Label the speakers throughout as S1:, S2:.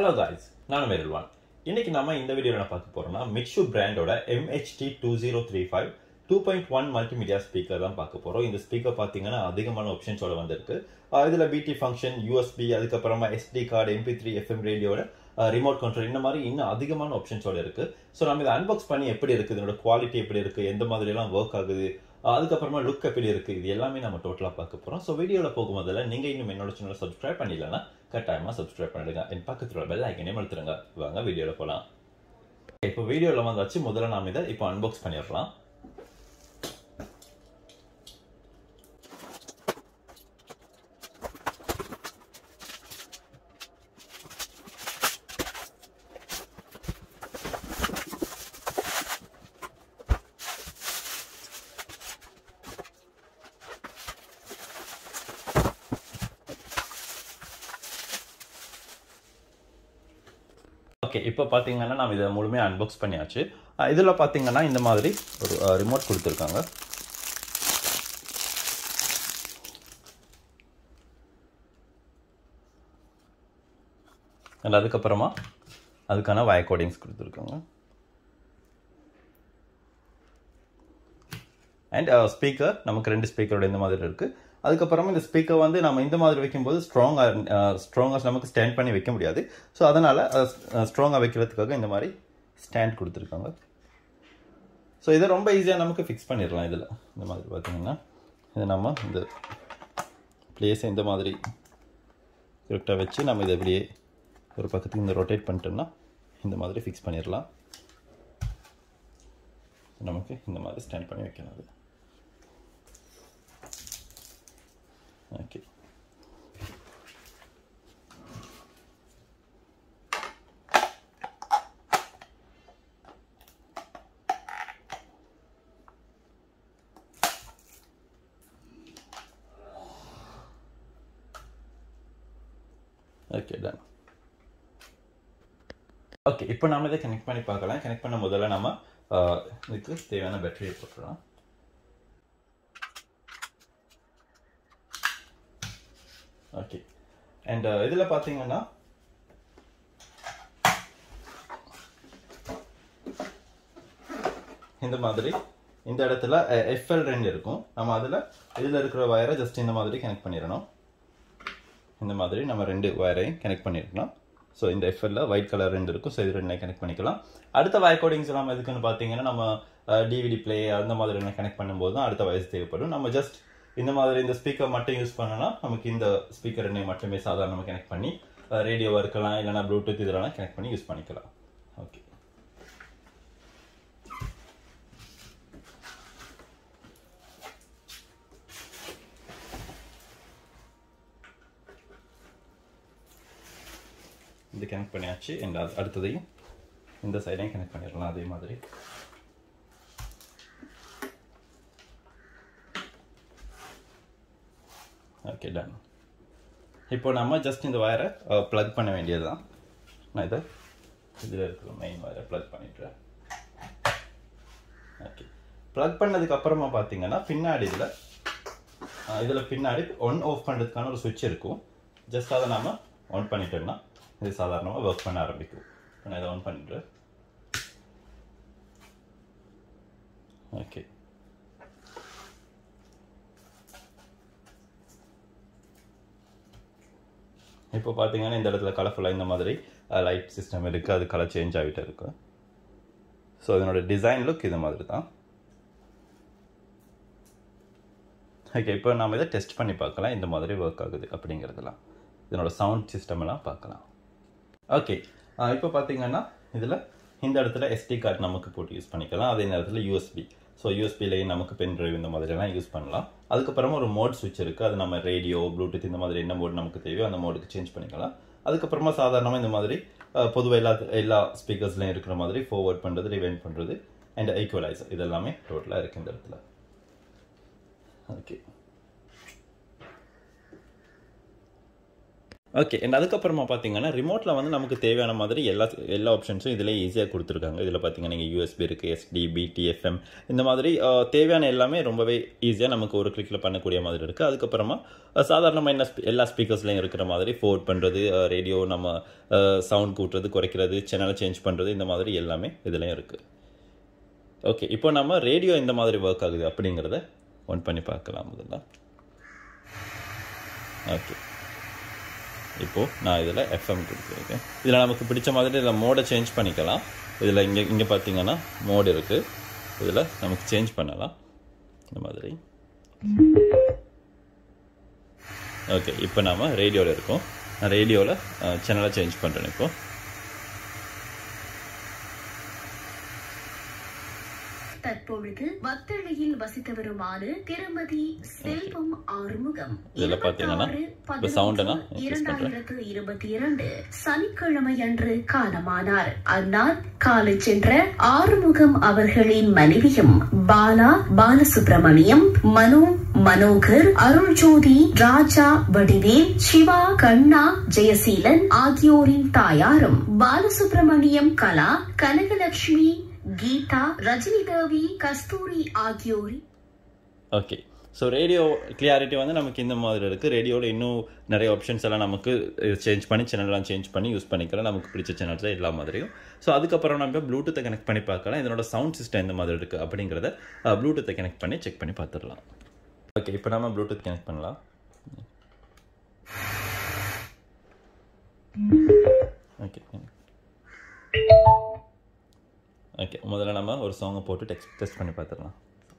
S1: Hello guys நான் மேரல்வான் இன்னைக்கு நம்ம இந்த வீடியோவில் என்ன பார்க்க போறோம்னா மிக்ஷு பிராண்டோட MHT two zero three five two point one multimedia speaker தான் பார்க்க போறோம் இந்த ஸ்பீக்கர் பார்த்தீங்கன்னா அதிகமான ஆப்ஷன்ஸோட வந்திருக்கு ஆஹ் இதுல பிடி ஃபங்க்ஷன் யூஎஸ்பி அதுக்கப்புறமா SD card MP three FM ரேடியோட ரிமோட் கண்ட்ரோல் இந்த மாதிரி இன்னும் அதிகமான ஆப்ஷன்ஸோட இருக்கு ஸோ நம்ம இதை அன்பாக்ஸ் பண்ணி எப்படி இருக்கு இதோட குவாலிட்டி எப்படி இருக்கு எந்த மாதிரி எல்லாம் ஒர்க் ஆகுது ஆஹ் அதுக்கப்புறமா லுக் எப்படி இருக்கு இது எல்லாமே நம்ம டோட்டலாக பார்க்க போறோம் ஸோ வீடியோவில் போகும்போதில் நீங்க இன்னும் என்னோட சேனலை சப்ஸ்கிரைப் பண்ணிடலன்னா கட்டாயமா சப்ஸ்கிரைப் பண்ணிடுங்க என் பக்கத்துல பெல் ஐக்கனே அழுத்துருங்க வாங்க வீடியோவில் போகலாம் இப்போ வீடியோவில் வந்தாச்சு முதல்ல நாம் இதை இப்போ அன்பாக்ஸ் பண்ணிடலாம் ஓகே இப்போ பார்த்தீங்கன்னா நம்ம இதை முழுமையாக அன்பாக்ஸ் பண்ணியாச்சு இதில் பார்த்தீங்கன்னா இந்த மாதிரி ஒரு ரிமோட் கொடுத்துருக்காங்க அண்ட் அதுக்கப்புறமா அதுக்கான வய கோடிங்ஸ் கொடுத்துருக்காங்க அண்ட் ஸ்பீக்கர் நமக்கு ரெண்டு ஸ்பீக்கரோட இந்த மாதிரி இருக்குது அதுக்கப்புறமா இந்த ஸ்பீக்கர் வந்து நம்ம இந்த மாதிரி வைக்கும்போது ஸ்ட்ராங்காக ஸ்ட்ராங்காக நமக்கு ஸ்டாண்ட் பண்ணி வைக்க முடியாது ஸோ அதனால் ஸ்ட்ராங்காக வைக்கிறதுக்காக இந்த மாதிரி ஸ்டாண்ட் கொடுத்துருக்காங்க ஸோ இதை ரொம்ப ஈஸியாக நமக்கு ஃபிக்ஸ் பண்ணிடலாம் இதில் இந்த மாதிரி பார்த்தீங்கன்னா இதை நம்ம இந்த பிளேஸை இந்த மாதிரி கரெக்டாக வச்சு நம்ம இதை இப்படியே ஒரு பக்கத்துக்கு இந்த ரொட்டேட் பண்ணிட்டோம்னா இந்த மாதிரி ஃபிக்ஸ் பண்ணிடலாம் நமக்கு இந்த மாதிரி ஸ்டாண்ட் பண்ணி வைக்கணும் அது ஓகே ஓகே டன் ஓகே இப்போ நாம இதை கனெக்ட் பண்ணி பார்க்கலாம் கனெக்ட் பண்ண முதல்ல நம்ம இதுக்கு தேவையான பேட்டரியை போட்டுடலாம் ஓகே அண்ட் இதில் பார்த்தீங்கன்னா இந்த மாதிரி இந்த இடத்துல எஃப்எல் ரெண்டு இருக்கும் நம்ம அதில் இதில் இருக்கிற வயரை ஜஸ்ட் இந்த மாதிரி கனெக்ட் பண்ணிடணும் இந்த மாதிரி நம்ம ரெண்டு வயரையும் கனெக்ட் பண்ணிடணும் ஸோ இந்த எஃப்எல்ல ஒயிட் கலர் ரெண்டு இருக்கும் ஸோ இது ரெண்டு கனெக்ட் பண்ணிக்கலாம் அடுத்த வயர் கோடிங்ஸ் எல்லாம் எதுக்குன்னு பார்த்தீங்கன்னா நம்ம டிவிடி பிளே அந்த மாதிரி எல்லாம் கனெக்ட் பண்ணும்போது தான் அடுத்த வயசு தேவைப்படும் நம்ம ஜஸ்ட் இந்த மாதிரி இந்த ஸ்பீக்கர் மட்டும் யூஸ் பண்ணனா நமக்கு இந்த ஸ்பீக்கர் ரெண்டையும் மட்டுமே சாதாரணமாக கனெக்ட் பண்ணி ரேடியோவாக இருக்கலாம் இல்லைனா ப்ளூடூத் இதெல்லாம் கனெக்ட் பண்ணி யூஸ் பண்ணிக்கலாம் ஓகே இது கனெக்ட் பண்ணியாச்சு அண்ட் அது அடுத்ததையும் இந்த சைடையும் கனெக்ட் பண்ணிடலாம் அதே மாதிரி ஓகே டன் இப்போ நம்ம ஜஸ்ட் இந்த வயரை ப்ளக் பண்ண வேண்டியது தான் நான் இதை இதில் இருக்கிற மெயின் வயரை ப்ளக் பண்ணிட்டுறேன் ஓகே ப்ளக் பண்ணதுக்கு அப்புறமா பார்த்தீங்கன்னா பின்னாடி இதில் இதில் பின்னாடி ஒன் ஆஃப் பண்ணுறதுக்கான ஒரு சுவிட்ச் இருக்கும் ஜஸ்ட் அதை நம்ம ஆன் பண்ணிட்டோம்னா இது சாதாரணமாக ஒர்க் பண்ண ஆரம்பிக்கும் நான் இதை ஆன் பண்ணிடுறேன் ஓகே இப்போ பார்த்தீங்கன்னா இந்த இடத்துல கலர்ஃபுல்லாக இந்த மாதிரி லைட் சிஸ்டம் இருக்குது அது கலர் சேஞ்ச் ஆகிட்டு இருக்கு ஸோ இதனோட டிசைன் லுக் இது மாதிரி தான் ஓகே இப்போ நம்ம இதை டெஸ்ட் பண்ணி பார்க்கலாம் இந்த மாதிரி ஒர்க் ஆகுது அப்படிங்கிறதுலாம் இதனோட சவுண்ட் சிஸ்டம் எல்லாம் பார்க்கலாம் ஓகே இப்போ பார்த்தீங்கன்னா இதில் இந்த இடத்துல எஸ்டி கார்டு நமக்கு போட்டு யூஸ் பண்ணிக்கலாம் அதே நேரத்தில் யூஎஸ்பி ஸோ யூஎஸ்பிலையும் நமக்கு பென் ட்ரைவ் இந்த மாதிரிலாம் யூஸ் பண்ணலாம் அதுக்கப்புறமா ஒரு மோட் சுவிட்ச் இருக்குது அது நம்ம ரேடியோ ப்ளூடூத் இந்த மாதிரி என்ன மோட் நமக்கு தேவையோ அந்த மோடுக்கு சேஞ்ச் பண்ணிக்கலாம் அதுக்கப்புறமா சாதாரணமாக இந்த மாதிரி பொதுவாக எல்லா எல்லா ஸ்பீக்கர்ஸ்லையும் இருக்கிற மாதிரி ஃபார்வர்ட் பண்ணுறது ரிவைண்ட் பண்ணுறது அண்ட் ஈக்குவலைசர் இதெல்லாமே டோட்டலாக இருக்குது இந்த இடத்துல ஓகே ஓகே அண்ட் அதுக்கப்புறமா பார்த்தீங்கன்னா ரிமோட்டில் வந்து நமக்கு தேவையான மாதிரி எல்லா எல்லா ஆப்ஷன்ஸும் இதில் ஈஸியாக கொடுத்துருக்காங்க இதில் பார்த்தீங்கன்னா நீங்கள் யூஎஸ்பி இருக்குது எஸ்டி பிடிஎஃப்எம் இந்த மாதிரி அஹ், தேவையான எல்லாமே ரொம்பவே ஈஸியாக நமக்கு ஒரு கிளிக்கில் பண்ணக்கூடிய மாதிரி இருக்குது அதுக்கப்புறமா அஹ், சாதாரணமாக என்ன spe- எல்லா ஸ்பீக்கர்ஸ்லையும் இருக்கிற மாதிரி ஃபோர்ட் பண்ணுறது ரேடியோ நம்ம சவுண்ட் கூட்டுறது குறைக்கிறது சேனலை சேஞ்ச் பண்ணுறது இந்த மாதிரி எல்லாமே இதுலேயும் இருக்குது ஓகே இப்போ நம்ம ரேடியோ இந்த மாதிரி ஒர்க் ஆகுது அப்படிங்கிறத ஒன் பண்ணி பார்க்கலாம் முதல்ல ஓகே இப்போது நான் இதில் எஃப்எம் கொடுத்துருக்கேன் இதில் நமக்கு பிடிச்ச மாதிரி இதில் மோடை சேஞ்ச் பண்ணிக்கலாம் இதில் இங்கே இங்கே பார்த்தீங்கன்னா மோடு இருக்குது இதில் நமக்கு சேஞ்ச் பண்ணலாம் இந்த மாதிரி ஓகே இப்போ நாம ரேடியோவில் இருக்கோம் நான் ரேடியோவில் சேனலை சேஞ்ச் பண்ணுறேன் இப்போ
S2: தற்பொழுது வத்தளையில் வசித்து வருமான திருமதி செல்வம் ஆறுமுகம்
S1: இதுல பாத்தீங்கன்னா, இப்ப sound எல்லாம் increase பண்றேன்.
S2: இரண்டாயிரத்து இருபத்தி இரண்டு சனிக்கிழமை அன்று காலமானார் அந்நாள் காலை சென்ற ஆறுமுகம் அவர்களின் மனைவியும் பாலா பாலசுப்ரமணியம் மனோ மனோகர் அருள்ஜோதி ராஜா வடிவேல் சிவா கண்ணா ஜெயசீலன் ஆகியோரின் தாயாரும் பாலசுப்ரமணியம் கலா கனகலட்சுமி கீதா ரஜினி தேவி கஸ்தூரி ஆகியோரின்
S1: ஓகே ஸோ ரேடியோ கிளியாரிட்டி வந்து நமக்கு இந்த மாதிரி இருக்குது ரேடியோவில் இன்னும் நிறைய ஆப்ஷன்ஸ் எல்லாம் நமக்கு சேஞ்ச் பண்ணி சேனல்லாம் சேஞ்ச் பண்ணி யூஸ் பண்ணிக்கலாம் நமக்கு பிடிச்ச சேனல்ஸ் எல்லா மாதிரியும் ஸோ அதுக்கப்புறம் நம்ம ப்ளூடூத்தை கனெக்ட் பண்ணி பார்க்கலாம் இதனோட சவுண்ட் சிஸ்டம் எந்த மாதிரி இருக்குது அப்படிங்கிறத ப்ளூடூத்தை கனெக்ட் பண்ணி செக் பண்ணி பார்த்துடலாம் ஓகே இப்போ நம்ம ப்ளூடூத் கனெக்ட் பண்ணலாம் ஓகே ஓகே முதல்ல நம்ம ஒரு சாங்கை போட்டு டெக்ஸ்ட் டெஸ்ட் பண்ணி பார்த்துடலாம்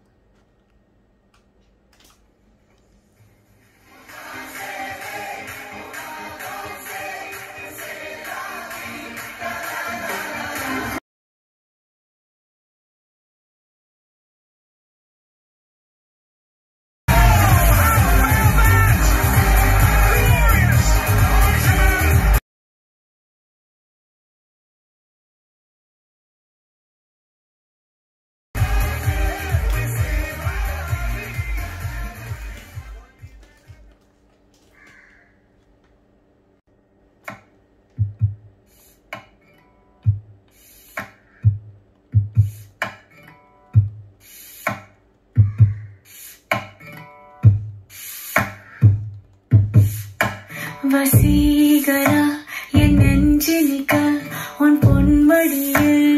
S3: வசீகரா என் நெஞ்சினிக்க உன் பொன்மடியில்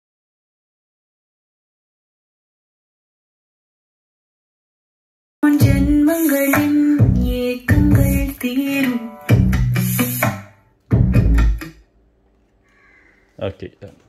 S3: உன் ஜென்மங்களின் ஏக்கங்கள் தீரும்
S1: ஓகே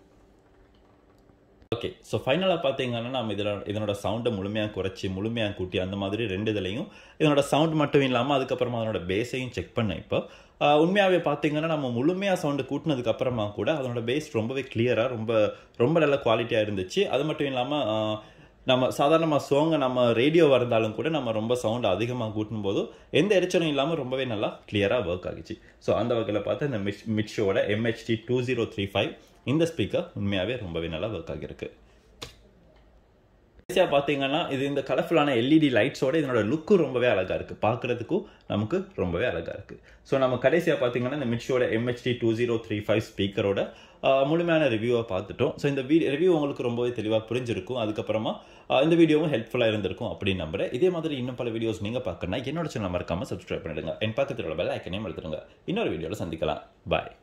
S1: ஓகே ஸோ ஃபைனலாக பார்த்தீங்கன்னா நம்ம இதில் இதனோட சவுண்டை முழுமையாக குறைச்சி முழுமையாக கூட்டி அந்த மாதிரி ரெண்டு இதுலையும் இதனோட சவுண்ட் மட்டும் இல்லாமல் அதுக்கப்புறமா அதனோட பேஸையும் செக் பண்ணேன் இப்போ ஆஹ் உண்மையாகவே பார்த்தீங்கன்னா நம்ம முழுமையாக சவுண்டு கூட்டினதுக்கு அப்புறமா கூட அதனோட பேஸ் ரொம்பவே கிளியராக ரொம்ப ரொம்ப நல்ல குவாலிட்டியாக இருந்துச்சு அது மட்டும் இல்லாமல் நம்ம சாதாரணமாக சோங்க நம்ம ரேடியோ இருந்தாலும் கூட நம்ம ரொம்ப சவுண்ட் அதிகமாக கூட்டும் போதும் எந்த எரிச்சலும் இல்லாமல் ரொம்பவே நல்லா கிளியராக ஒர்க் ஆகிச்சு ஸோ அந்த வகையில் பார்த்தா இந்த மிட் மிட்ஷோட MHT two zero three five இந்த ஸ்பீக்கர் உண்மையாகவே ரொம்பவே நல்லா ஒர்க் ஆகியிருக்கு கடைசியாக பார்த்தீங்கன்னா இது இந்த கலர்ஃபுல்லான எல்இடி லைட்ஸோட இதனோட லுக்கும் ரொம்பவே அழகாக இருக்குது பார்க்குறதுக்கும் நமக்கு ரொம்பவே அழகாக இருக்குது ஸோ நம்ம கடைசியாக பார்த்தீங்கன்னா இந்த மிட்ஷோட MHT two zero three five ஸ்பீக்கரோட முழுமையான ரிவ்யூவை பார்த்துட்டோம் ஸோ இந்த வீ ரிவ்யூ உங்களுக்கு ரொம்பவே தெளிவாக புரிஞ்சிருக்கும் அதுக்கப்புறமா ஆஹ் இந்த வீடியோவும் ஹெல்ப்ஃபுல்லாக இருந்திருக்கும் அப்படின்னு நம்புறேன் இதே மாதிரி இன்னும் பல வீடியோஸ் நீங்கள் பார்க்கணும்னா என்னோட சேனல் மறக்காமல் சப்ஸ்கிரைப் பண்ணிடுங்க என் பக்கத்தில் உள்ள பெல் ஐக்கனையும் எடுத்துருங்க இன்னொரு வீடியோவில் சந்திக்கலாம் பாய்